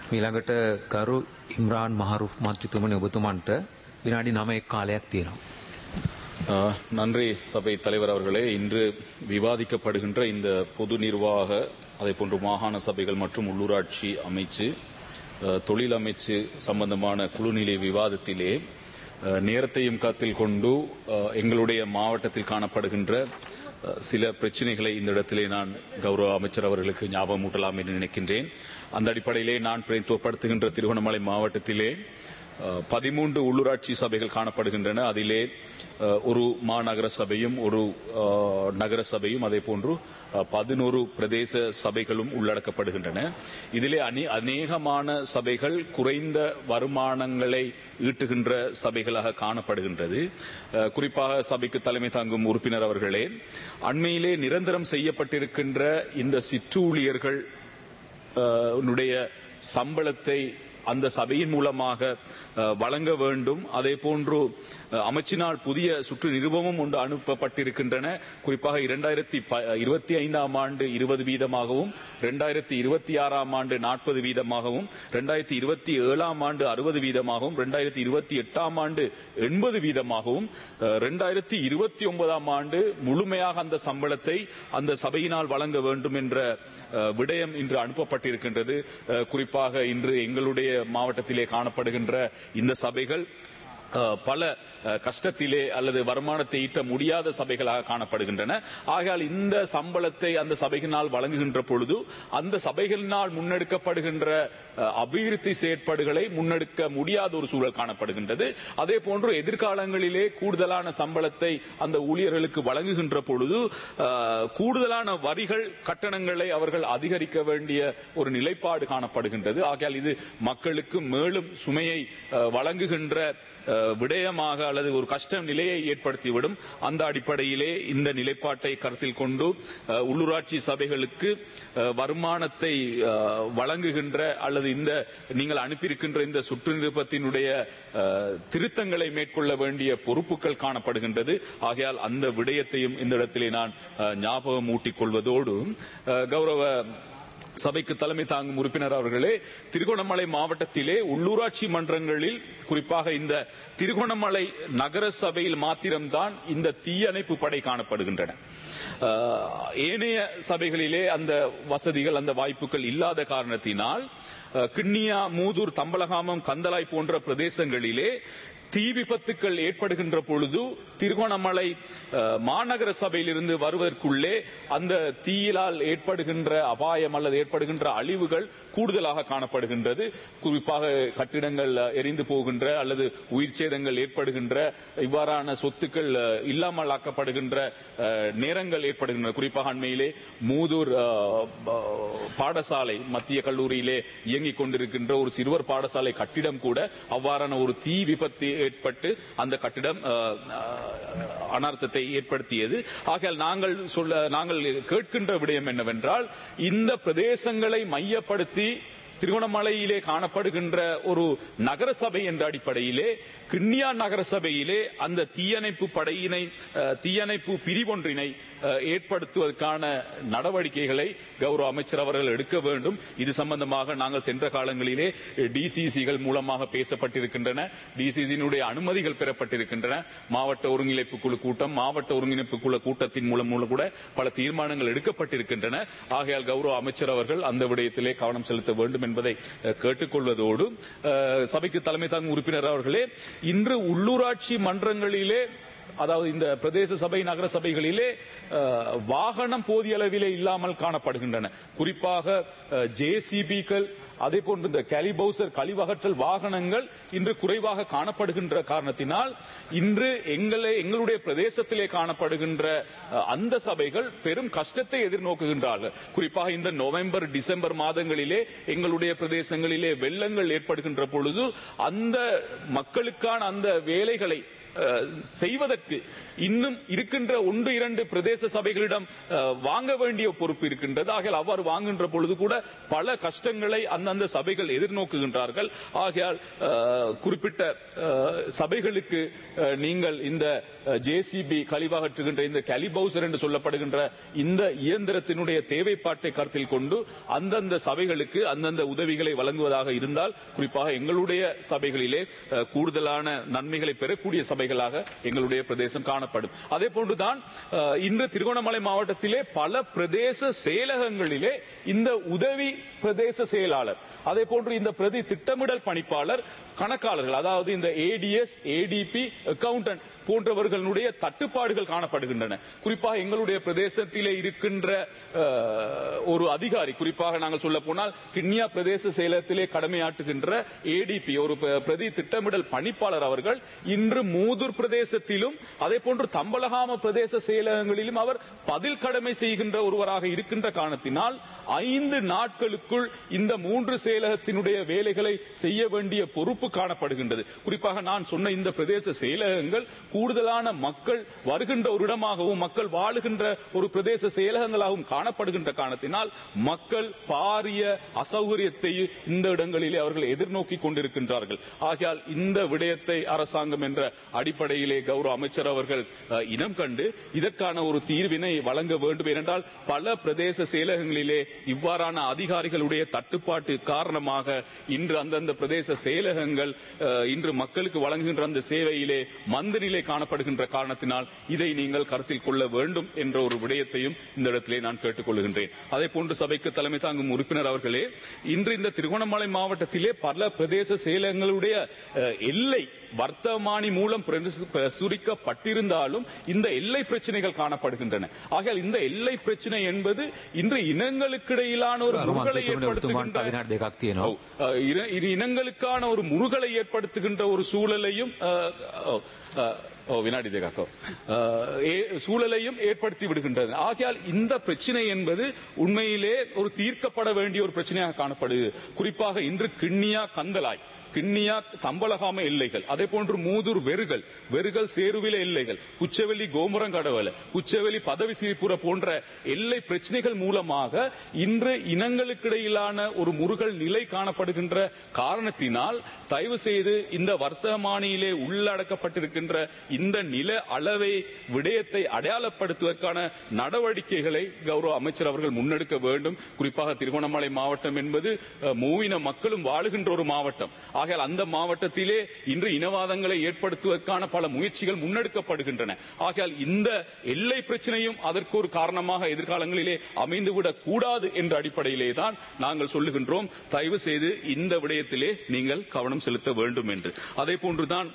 මීළඟට ගරු ඉම්රාන් මහරුෆ් මන්ත්‍රතුමනි ඔබතුමන්ට විනාඩි 9ක් කාලයක් තියෙනවා. ஆஹ், நன்றி சபை தலைவர் அவர்களே இன்று விவாதிக்கப்படுகின்ற இந்த பொது நிர்வாக அதே போன்று மாகாண சபைகள் மற்றும் உள்ளூராட்சி அமைச்சு ஆஹ், தொழில் அமைச்சு சம்பந்தமான குழுநிலை விவாதத்திலே ஆஹ், நேரத்தையும் கருத்தில் கொண்டு ஆஹ், எங்களுடைய மாவட்டத்தில் காணப்படுகின்ற ஆஹ், சில பிரச்சனைகளை இந்த இடத்திலே நான் கௌரவ அமைச்சர் அவர்களுக்கு ஞாபகமூட்டலாம் என்று நினைக்கின்றேன் அந்த அடிப்படையிலே நான் பிரதித்துவப்படுத்துகின்ற திருவண்ணாமலை மாவட்டத்திலே அஹ், பதிமூன்று உள்ளூராட்சி சபைகள் காணப்படுகின்றன அதிலே அஹ், ஒரு மாநகர சபையும் ஒரு அஹ், நகர சபையும் அதே போன்று அஹ், பதினோரு பிரதேச சபைகளும் உள்ளடக்கப்படுகின்றன இதிலே அநே அநேகமான சபைகள் குறைந்த வருமானங்களை ஈட்டுகின்ற சபைகளாக காணப்படுகின்றது அஹ், குறிப்பாக சபைக்கு தலைமை தாங்கும் உறுப்பினர் அவர்களே அண்மையிலே நிரந்தரம் செய்யப்பட்டிருக்கின்ற இந்த சிற்றூழியர்கள் அஹ், உன்னுடைய சம்பளத்தை அந்த சபையின் மூலமாக அஹ், வழங்க வேண்டும் அதே போன்று அஹ், அமைச்சினால் புதிய சுற்று நிருபமும் ஒன்று அனுப்பப்பட்டிருக்கின்றன குறிப்பாக இரண்டாயிரத்தி இருபத்தி ஐந்தாம் ஆண்டு இருபது வீதமாகவும் இரண்டாயிரத்தி இருபத்தி ஆறாம் ஆண்டு நாற்பது வீதமாகவும் இரண்டாயிரத்தி இருபத்தி ஏழாம் ஆண்டு அறுபது வீதமாகவும் இரண்டாயிரத்தி இருபத்தி எட்டாம் ஆண்டு எண்பது வீதமாகவும் இரண்டாயிரத்தி இருபத்தி ஒன்பதாம் ஆண்டு முழுமையாக அந்த சம்பளத்தை அந்த சபையினால் வழங்க வேண்டும் என்ற அஹ், விடயம் இன்று அனுப்பப்பட்டிருக்கின்றது அஹ், குறிப்பாக இன்று எங்களுடைய மாவட்டத்திலே காணப்படுகின்ற இந்த சபைகள் அஹ், பல அஹ், கஷ்டத்திலே அல்லது வருமானத்தை ஈட்ட முடியாத சபைகளாக காணப்படுகின்றன ஆகையால் இந்த சம்பளத்தை அந்த சபைகளினால் வழங்குகின்ற பொழுது அந்த சபைகளினால் முன்னெடுக்கப்படுகின்ற அஹ், அபிவிருத்தி செயற்பாடுகளை முன்னெடுக்க முடியாத ஒரு சூழல் காணப்படுகின்றது அதே போன்று எதிர்காலங்களிலே கூடுதலான சம்பளத்தை அந்த ஊழியர்களுக்கு வழங்குகின்ற பொழுது அஹ், கூடுதலான வரிகள் கட்டணங்களை அவர்கள் அதிகரிக்க வேண்டிய ஒரு நிலைப்பாடு காணப்படுகின்றது ஆகையால் இது மக்களுக்கு மேலும் சுமையை அஹ், வழங்குகின்ற அஹ், விடயமாக அல்லது ஒரு கஷ்ட நிலையை ஏற்படுத்திவிடும் அந்த அடிப்படையிலே இந்த நிலைப்பாட்டை கருத்தில் கொண்டு அஹ், உள்ளூராட்சி சபைகளுக்கு அஹ், வருமானத்தை அஹ், வழங்குகின்ற அல்லது இந்த நீங்கள் அனுப்பியிருக்கின்ற இந்த சுற்று நிருபத்தினுடைய அஹ், திருத்தங்களை மேற்கொள்ள வேண்டிய பொறுப்புகள் காணப்படுகின்றது ஆகையால் அந்த விடயத்தையும் இந்த இடத்திலே நான் அஹ், ஞாபகம் ஊட்டிக் கொள்வதோடு அஹ், கௌரவ சபைக்கு தலைமை தாங்கும் உறுப்பினர் அவர்களே திருகோணமலை மாவட்டத்திலே உள்ளூராட்சி மன்றங்களில் குறிப்பாக இந்த திருகோணமலை நகர சபையில் மாத்திரம்தான் இந்த தீயணைப்பு படை காணப்படுகின்றன அஹ், ஏனைய சபைகளிலே அந்த வசதிகள் அந்த வாய்ப்புகள் இல்லாத காரணத்தினால் அஹ், கிண்ணியா மூதூர் தம்பலகாமம் கந்தலாய் போன்ற பிரதேசங்களிலே தீ விபத்துக்கள் ஏற்படுகின்ற பொழுது திருகோணமலை அஹ், மாநகர சபையிலிருந்து வருவதற்குள்ளே அந்த தீயிலால் ஏற்படுகின்ற அபாயம் அல்லது ஏற்படுகின்ற அழிவுகள் கூடுதலாக காணப்படுகின்றது குறிப்பாக கட்டிடங்கள் அஹ், எரிந்து போகின்ற அல்லது உயிர் சேதங்கள் ஏற்படுகின்ற இவ்வாறான சொத்துக்கள் அஹ், இல்லாமல் ஆக்கப்படுகின்ற அஹ், நேரங்கள் ஏற்படுகின்றன குறிப்பாக அண்மையிலே மூதூர் அஹ், ப- பாடசாலை மத்திய கல்லூரியிலே இயங்கிக் கொண்டிருக்கின்ற ஒரு சிறுவர் பாடசாலை கட்டிடம் கூட அவ்வாறான ஒரு தீ விபத்து ஏற்பட்டு அந்த கட்டிடம் அஹ், அஹ், அனர்த்தத்தை ஏற்படுத்தியது ஆகையால் நாங்கள் சொல்ல நாங்கள் கேட்கின்ற விடயம் என்னவென்றால் இந்த பிரதேசங்களை மையப்படுத்தி திருவண்ணாமலையிலே காணப்படுகின்ற ஒரு நகர சபை என்ற அடிப்படையிலே கிண்ணியா நகர சபையிலே அந்த தீயணைப்பு படையினை அஹ், தீயணைப்பு பிரிவொன்றினை அஹ், ஏற்படுத்துவதற்கான நடவடிக்கைகளை கௌரவ அமைச்சர் அவர்கள் எடுக்க வேண்டும் இது சம்பந்தமாக நாங்கள் சென்ற காலங்களிலே டிசிசிகள் மூலமாக பேசப்பட்டிருக்கின்றன டிசிசியினுடைய அனுமதிகள் பெறப்பட்டிருக்கின்றன மாவட்ட ஒருங்கிணைப்பு குழு கூட்டம் மாவட்ட ஒருங்கிணைப்பு குழு கூட்டத்தின் மூலம் மூலம் கூட பல தீர்மானங்கள் எடுக்கப்பட்டிருக்கின்றன ஆகையால் கௌரவ அமைச்சர் அவர்கள் அந்த விடயத்திலே கவனம் செலுத்த வேண்டும் என்பதை அஹ், கேட்டுக்கொள்வதோடு அஹ், சபைக்கு தலைமை தாங்கும் உறுப்பினர் அவர்களே இன்று உள்ளூராட்சி மன்றங்களிலே அதாவது இந்த பிரதேச சபை நகர சபைகளிலே அஹ், வாகனம் போதிய அளவிலே இல்லாமல் காணப்படுகின்றன குறிப்பாக ஜேசிபிக்கள் அதே போன்று இந்த கேலிபவுசர் கழிவகற்றல் வாகனங்கள் இன்று குறைவாக காணப்படுகின்ற காரணத்தினால் இன்று எங்களை எங்களுடைய பிரதேசத்திலே காணப்படுகின்ற அஹ், அந்த சபைகள் பெரும் கஷ்டத்தை எதிர்நோக்குகின்றார்கள் குறிப்பாக இந்த நவம்பர் டிசம்பர் மாதங்களிலே எங்களுடைய பிரதேசங்களிலே வெள்ளங்கள் ஏற்படுகின்ற பொழுது அந்த மக்களுக்கான அந்த வேலைகளை அஹ், செய்வதற்கு இன்னும் இருக்கின்ற ஒன்று இரண்டு பிரதேச சபைகளிடம் அஹ், வாங்க வேண்டிய பொறுப்பு இருக்கின்றது ஆகையால் அவ்வாறு வாங்குகின்ற பொழுது கூட பல கஷ்டங்களை அந்தந்த சபைகள் எதிர்நோக்குகின்றார்கள் ஆகையால் அஹ், குறிப்பிட்ட அஹ், சபைகளுக்கு அஹ், நீங்கள் இந்த ஜேசிபி கழிவாகற்றுகின்ற இந்த கலிபவுசர் என்று சொல்லப்படுகின்ற இந்த இயந்திரத்தினுடைய தேவைப்பாட்டை கருத்தில் கொண்டு அந்தந்த சபைகளுக்கு அந்தந்த உதவிகளை வழங்குவதாக இருந்தால் குறிப்பாக எங்களுடைய சபைகளிலே அஹ், கூடுதலான நன்மைகளை பெறக்கூடிய சபைகளாக எங்களுடைய பிரதேசம் காணப்படும் அதே போன்றுதான் அஹ், இன்று திருகோணமலை மாவட்டத்திலே பல பிரதேச செயலகங்களிலே இந்த உதவி பிரதேச செயலாளர் அதே போன்று இந்த பிரதி திட்டமிடல் பணிப்பாளர் கணக்காளர்கள் அதாவது இந்த ஏடிஎஸ் ஏடிபி அக்கவுண்டன்ட் போன்றவர்களுடைய தட்டுப்பாடுகள் காணப்படுகின்றன குறிப்பாக எங்களுடைய பிரதேசத்திலே இருக்கின்ற அஹ், ஒரு அதிகாரி குறிப்பாக நாங்கள் சொல்ல போனால் கிண்ணியா பிரதேச செயலகத்திலே கடமையாற்றுகின்ற ஏடிபி ஒரு ப- பிரதி திட்டமிடல் பணிப்பாளர் அவர்கள் இன்று மூதூர் பிரதேசத்திலும் அதே போன்று தம்பலகாம பிரதேச செயலகங்களிலும் அவர் பதில் கடமை செய்கின்ற ஒருவராக இருக்கின்ற காரணத்தினால் ஐந்து நாட்களுக்குள் இந்த மூன்று செயலகத்தினுடைய வேலைகளை செய்ய வேண்டிய பொறுப்பு காணப்படுகின்றது குறிப்பாக நான் சொன்ன இந்த பிரதேச செயலகங்கள் கூடுதலான மக்கள் வருகின்ற ஒரு இடமாகவும் மக்கள் வாழுகின்ற ஒரு பிரதேச செயலகங்களாகவும் காணப்படுகின்ற காரணத்தினால் மக்கள் பாரிய அசௌகரியத்தை இந்த இடங்களிலே அவர்கள் எதிர்நோக்கி கொண்டிருக்கின்றார்கள் ஆகையால் இந்த விடயத்தை அரசாங்கம் என்ற அடிப்படையிலே கௌரவ அமைச்சர் அவர்கள் அஹ், இனம் கண்டு இதற்கான ஒரு தீர்வினை வழங்க வேண்டும் ஏனென்றால் பல பிரதேச செயலகங்களிலே இவ்வாறான அதிகாரிகளுடைய தட்டுப்பாட்டு காரணமாக இன்று அந்தந்த பிரதேச செயலகங்கள் அஹ், இன்று மக்களுக்கு வழங்குகின்ற அந்த சேவையிலே மந்த நிலை காணப்படுகின்ற காரணத்தினால் இதை நீங்கள் கருத்தில் கொள்ள வேண்டும் என்ற ஒரு விடயத்தையும் இந்த இடத்திலே நான் கேட்டுக்கொள்கின்றேன் அதே போன்று சபைக்கு தலைமை தாங்கும் உறுப்பினர் அவர்களே இன்று இந்த திருகோணமலை மாவட்டத்திலே பல பிரதேச செயலகங்களுடைய அஹ், எல்லை வர்த்தமானி மூலம் பிரசு- பிரசுரிக்கப்பட்டிருந்தாலும் இந்த எல்லை பிரச்சனைகள் காணப்படுகின்றன ஆகையால் இந்த எல்லை பிரச்சனை என்பது இன்று இனங்களுக்கிடையிலான ஒரு முருகலை මන්ත්‍රතුමනි ඔබතුමාන්ට ஏற்படுத்துகின்ற විනාඩි දෙකක් තියෙනවා. ඔව්. அஹ் இரு- இரு இனங்களுக்கான ஒரு முருகலை ஏற்படுத்துகின்ற ஒரு சூழலையும் அஹ், அஹ், அஹ், ஓ வினாடி தேகாக்கோ சூழலையும் ஏற்படுத்தி விடுகின்றது ஆகையால் இந்த பிரச்சனை என்பது உண்மையிலே ஒரு தீர்க்கப்பட வேண்டிய ஒரு பிரச்சனையாக காணப்படுது குறிப்பாக இன்று கிண்ணியா கந்தலாய் கிண்ணியா தம்பலகாம எல்லைகள் அதே போன்று மூதூர் வெறுகள் வெறுகள் சேருவில எல்லைகள் குச்சவெளி கோமுரங்கடவல குச்சவெளி பதவி சிரிப்புற போன்ற எல்லை பிரச்சனைகள் மூலமாக இன்று இனங்களுக்கிடையிலான ஒரு முருகல் நிலை காணப்படுகின்ற காரணத்தினால் தயவு செய்து இந்த வர்த்தமானியிலே உள்ளடக்கப்பட்டிருக்கின்ற இந்த நில அளவை விடயத்தை அடையாளப்படுத்துவதற்கான நடவடிக்கைகளை கௌரவ அமைச்சர் அவர்கள் முன்னெடுக்க வேண்டும் குறிப்பாக திருகோணமலை மாவட்டம் என்பது அஹ், மூவின மக்களும் வாழுகின்ற ஒரு மாவட்டம் ஆகையால் அந்த மாவட்டத்திலே இன்று இனவாதங்களை ஏற்படுத்துவதற்கான பல முயற்சிகள் முன்னெடுக்கப்படுகின்றன ஆகையால் இந்த எல்லை பிரச்சனையும் அதற்கு ஒரு காரணமாக எதிர்காலங்களிலே அமைந்துவிடக் கூடாது என்ற அடிப்படையிலே தான் நாங்கள் சொல்லுகின்றோம் தயவு செய்து இந்த விடயத்திலே நீங்கள் கவனம் செலுத்த வேண்டும் என்று அதே போன்றுதான்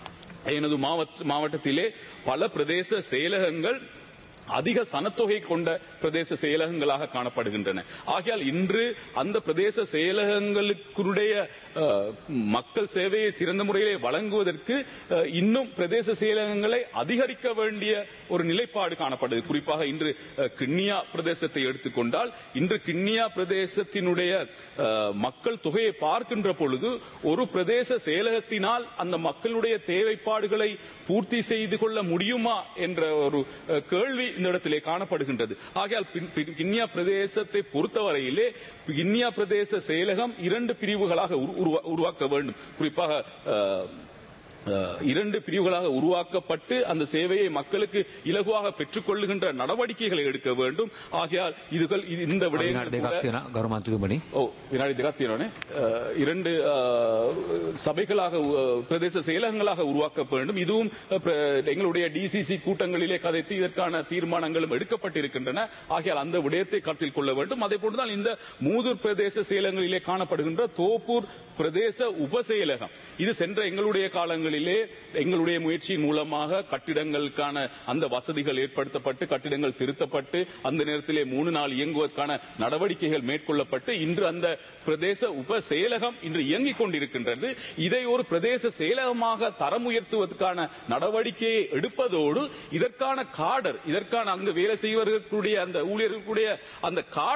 எனது மாவட்ட மாவட்டத்திலே பல பிரதேச செயலகங்கள் அதிக சனத்தொகை கொண்ட பிரதேச செயலகங்களாக காணப்படுகின்றன ஆகையால் இன்று அந்த பிரதேச செயலகங்களுக்குடைய அஹ், மக்கள் சேவையை சிறந்த முறையிலே வழங்குவதற்கு அஹ், இன்னும் பிரதேச செயலகங்களை அதிகரிக்க வேண்டிய ஒரு நிலைப்பாடு காணப்படுது குறிப்பாக இன்று அஹ், கிண்ணியா பிரதேசத்தை எடுத்துக்கொண்டால் இன்று கிண்ணியா பிரதேசத்தினுடைய அஹ், மக்கள் தொகையை பார்க்கின்ற பொழுது ஒரு பிரதேச செயலகத்தினால் அந்த மக்களுடைய தேவைப்பாடுகளை பூர்த்தி செய்து கொள்ள முடியுமா என்ற ஒரு அஹ், கேள்வி இந்த இடத்திலே காணப்படுகின்றது ஆகையால் பின்- பின்- கிண்ணியா பிரதேசத்தை பொறுத்தவரையிலே கிண்ணியா பிரதேச செயலகம் இரண்டு பிரிவுகளாக உரு- உருவா- உருவாக்க வேண்டும் குறிப்பாக அஹ், அஹ், இரண்டு பிரிவுகளாக உருவாக்கப்பட்டு அந்த சேவையை மக்களுக்கு இலகுவாக பெற்றுக்கொள்ளுகின்ற நடவடிக்கைகளை எடுக்க வேண்டும் ஆகையால் இதுகள் இது- இந்த විනාඩි விடயங்கள் දෙකක් கூட- තියෙනවා ගරු මන්ත්‍රතුමනි. ஓ வினாடி திகாத்தியோனே இரண்டு அஹ், சபைகளாக அஹ், பிரதேச செயலகங்களாக உருவாக்க வேண்டும் இதுவும் அஹ், பிர- எங்களுடைய டிசிசி கூட்டங்களிலே கதைத்து இதற்கான தீர்மானங்களும் எடுக்கப்பட்டிருக்கின்றன ஆகையால் அந்த விடயத்தை கருத்தில் கொள்ள வேண்டும் அதே போன்றுதான் இந்த மூதூர் பிரதேச செயலகங்களிலே காணப்படுகின்ற தோப்பூர் பிரதேச உபசெயலகம் இது சென்ற எங்களுடைய காலங்களிலே எங்களுடைய முயற்சியின் மூலமாக கட்டிடங்களுக்கான அந்த வசதிகள் ஏற்படுத்தப்பட்டு கட்டிடங்கள் திருத்தப்பட்டு அந்த நேரத்திலே மூணு நாள் இயங்குவதற்கான நடவடிக்கைகள் மேற்கொள்ளப்பட்டு இன்று அந்த பிரதேச உப செயலகம் இன்று இயங்கிக் கொண்டிருக்கின்றது இதை ஒரு பிரதேச செயலகமாக தரம் உயர்த்துவதற்கான நடவடிக்கையை எடுப்பதோடு இதற்கான காடர் இதற்கான அங்கு வேலை செய்வர்களுடைய அந்த ஊழியர்களுடைய அந்த காடர்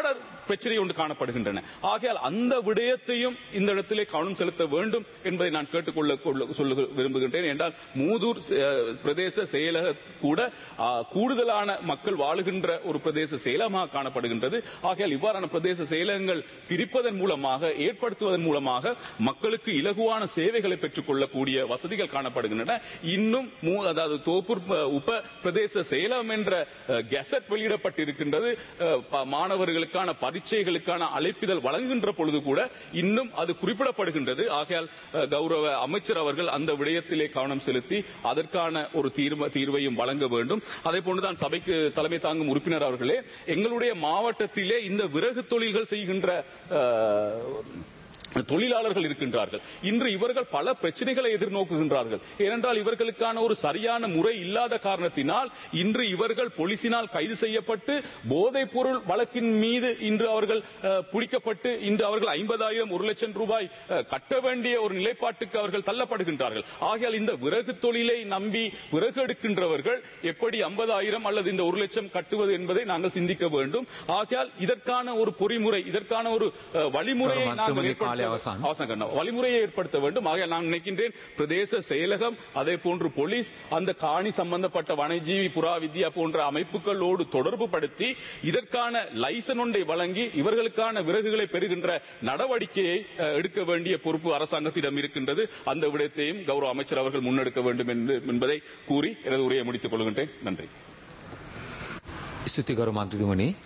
பிரச்சனை ஒன்று காணப்படுகின்றன ஆகையால் அந்த விடயத்தையும் இந்த இடத்திலே கவனம் செலுத்த வேண்டும் என்பதை நான் கேட்டுக்கொள்ள கொள்ள- சொல்ல விரும்புகின்றேன் என்றால் மூதூர் செ- பிரதேச செயலக கூட ஆ, கூடுதலான மக்கள் வாழுகின்ற ஒரு பிரதேச செயலகமாக காணப்படுகின்றது ஆகையால் இவ்வாறான பிரதேச செயலகங்கள் பிரிப்பதன் மூலமாக ஏற்படுத்துவதன் மூலமாக மக்களுக்கு இலகுவான சேவைகளை பெற்றுக் கொள்ளக்கூடிய வசதிகள் காணப்படுகின்றன இன்னும் மூ- அதாவது தோப்பூர் ப- உப பிரதேச செயலம் என்ற அஹ், கெசட் வெளியிடப்பட்டிருக்கின்றது அஹ், ப- மாணவர்களுக்கான பரீட்சைகளுக்கான அழைப்பிதழ் வழங்குகின்ற பொழுது கூட இன்னும் அது குறிப்பிடப்படுகின்றது ஆகையால் அஹ், கௌரவ அமைச்சர் அவர்கள் அந்த விடயத்திலே கவனம் செலுத்தி அதற்கான ஒரு தீர்வ தீர்வையும் வழங்க வேண்டும் அதே போன்றுதான் சபைக்கு தலைமை தாங்கும் உறுப்பினர் அவர்களே எங்களுடைய மாவட்டத்திலே இந்த விறகு தொழில்கள் செய்கின்ற அஹ், தொழிலாளர்கள் இருக்கின்றார்கள் இன்று இவர்கள் பல பிரச்சனைகளை எதிர்நோக்குகின்றார்கள் ஏனென்றால் இவர்களுக்கான ஒரு சரியான முறை இல்லாத காரணத்தினால் இன்று இவர்கள் போலீசினால் கைது செய்யப்பட்டு போதைப் பொருள் வழக்கின் மீது இன்று அவர்கள் அஹ், பிடிக்கப்பட்டு இன்று அவர்கள் ஐம்பதாயிரம் ஒரு லட்சம் ரூபாய் அஹ், கட்ட வேண்டிய ஒரு நிலைப்பாட்டுக்கு அவர்கள் தள்ளப்படுகின்றார்கள் ஆகையால் இந்த விறகு தொழிலை நம்பி விறகு எடுக்கின்றவர்கள் எப்படி ஐம்பதாயிரம் அல்லது இந்த ஒரு லட்சம் கட்டுவது என்பதை நாங்கள் சிந்திக்க வேண்டும் ஆகையால் இதற்கான ஒரு பொறிமுறை இதற்கான ஒரு அஹ், வழிமுறையை கௌரவ நாங்கள் மருத்துவமனை ஏற்படுத்த- காலை அவசானம். அவசானம் கண்ணா. வழிமுறையை ஏற்படுத்த வேண்டும் ஆக நான் நினைக்கின்றேன் பிரதேச செயலகம் அதே போன்று போலீஸ் அந்த காணி சம்பந்தப்பட்ட வனஜீவி புறா வித்யா போன்ற அமைப்புகளோடு தொடர்பு படுத்தி இதற்கான லைசன் ஒன்றை வழங்கி இவர்களுக்கான விறகுகளை பெறுகின்ற நடவடிக்கையை அஹ், எடுக்க வேண்டிய பொறுப்பு அரசாங்கத்திடம் இருக்கின்றது அந்த விடயத்தையும் கௌரவ அமைச்சர் அவர்கள் முன்னெடுக்க வேண்டும் என்று- என்பதை கூறி எனது உரையை முடித்துக் கொள்கின்றேன் நன்றி ස්තුතිකරු මන්ත්‍රතුමනි